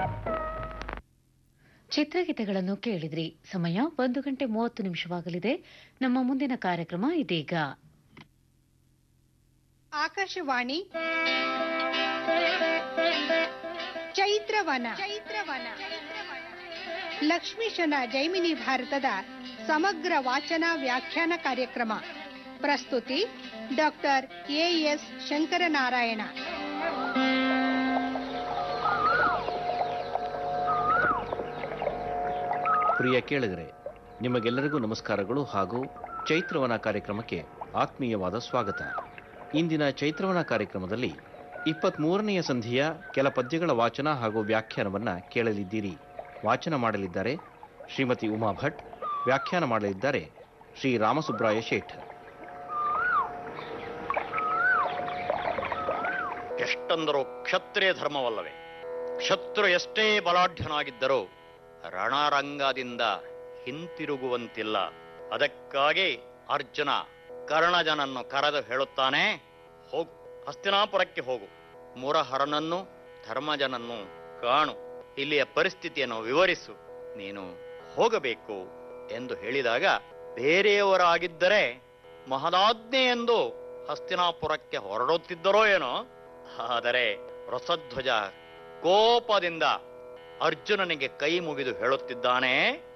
ಚಿತ್ರಗೀತೆಗಳನ್ನು ಕೇಳಿದ್ರಿ ಸಮಯ ಒಂದು ಗಂಟೆ ಮೂವತ್ತು ನಿಮಿಷವಾಗಲಿದೆ ನಮ್ಮ ಮುಂದಿನ ಕಾರ್ಯಕ್ರಮ ಇದೀಗ ಆಕಾಶವಾಣಿ ಚೈತ್ರವನ ಚೈತ್ರವನ ಲಕ್ಷ್ಮೀಶನ ಜೈಮಿನಿ ಭಾರತದ ಸಮಗ್ರ ವಾಚನ ವ್ಯಾಖ್ಯಾನ ಕಾರ್ಯಕ್ರಮ ಪ್ರಸ್ತುತಿ ಡಾಕ್ಟರ್ ಎಎಸ್ ಶಂಕರನಾರಾಯಣ ಪ್ರಿಯ ಕೇಳಿದರೆ ನಿಮಗೆಲ್ಲರಿಗೂ ನಮಸ್ಕಾರಗಳು ಹಾಗೂ ಚೈತ್ರವನ ಕಾರ್ಯಕ್ರಮಕ್ಕೆ ಆತ್ಮೀಯವಾದ ಸ್ವಾಗತ ಇಂದಿನ ಚೈತ್ರವನ ಕಾರ್ಯಕ್ರಮದಲ್ಲಿ ಇಪ್ಪತ್ಮೂರನೆಯ ಸಂಧಿಯ ಕೆಲ ಪದ್ಯಗಳ ವಾಚನ ಹಾಗೂ ವ್ಯಾಖ್ಯಾನವನ್ನು ಕೇಳಲಿದ್ದೀರಿ ವಾಚನ ಮಾಡಲಿದ್ದಾರೆ ಶ್ರೀಮತಿ ಉಮಾ ಭಟ್ ವ್ಯಾಖ್ಯಾನ ಮಾಡಲಿದ್ದಾರೆ ಶ್ರೀ ರಾಮಸುಬ್ರಾಯ ಶೇಠ್ ಎಷ್ಟಂದರೂ ಕ್ಷತ್ರಿಯ ಧರ್ಮವಲ್ಲವೇ ಶತ್ರು ಎಷ್ಟೇ ಬಲಾಢ್ಯನಾಗಿದ್ದರೂ ರಣರಂಗದಿಂದ ಹಿಂತಿರುಗುವಂತಿಲ್ಲ ಅದಕ್ಕಾಗಿ ಅರ್ಜುನ ಕರ್ಣಜನನ್ನು ಕರೆದು ಹೇಳುತ್ತಾನೆ ಹೋಗು ಹಸ್ತಿನಾಪುರಕ್ಕೆ ಹೋಗು ಮುರಹರನನ್ನು ಧರ್ಮಜನನ್ನು ಕಾಣು ಇಲ್ಲಿಯ ಪರಿಸ್ಥಿತಿಯನ್ನು ವಿವರಿಸು ನೀನು ಹೋಗಬೇಕು ಎಂದು ಹೇಳಿದಾಗ ಬೇರೆಯವರಾಗಿದ್ದರೆ ಮಹದಾಜ್ಞೆ ಎಂದು ಹಸ್ತಿನಾಪುರಕ್ಕೆ ಹೊರಡುತ್ತಿದ್ದರೋ ಏನೋ ಆದರೆ ರಸಧ್ವಜ ಕೋಪದಿಂದ ಅರ್ಜುನನಿಗೆ ಕೈ ಮುಗಿದು ಹೇಳುತ್ತಿದ್ದಾನೆ